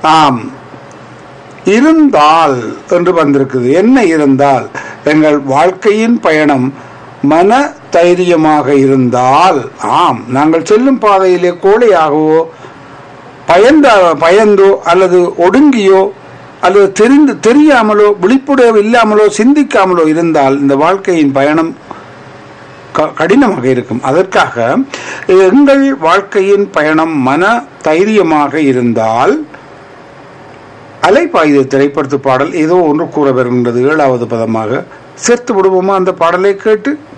ஆம் இருந்தால் என்று வந்திருக்குது என்ன இருந்தால் எங்கள் வாழ்க்கையின் பயணம் மன தைரியமாக இருந்தால் ஆம் நாங்கள் செல்லும் பாதையிலே கோழையாகவோ பயந்த பயந்தோ அல்லது ஒடுங்கியோ அல்லது தெரிந்து தெரியாமலோ விழிப்புணர்வு இல்லாமலோ சிந்திக்காமலோ இருந்தால் இந்த வாழ்க்கையின் பயணம் க- கடினமாக இருக்கும் அதற்காக எங்கள் வாழ்க்கையின் பயணம் மன தைரியமாக இருந்தால் அலைப்பாயுத திரைப்படத்து பாடல் ஏதோ ஒன்று கூற வருகின்றது ஏழாவது பதமாக சேர்த்து விடுவோமா அந்த பாடலை கேட்டு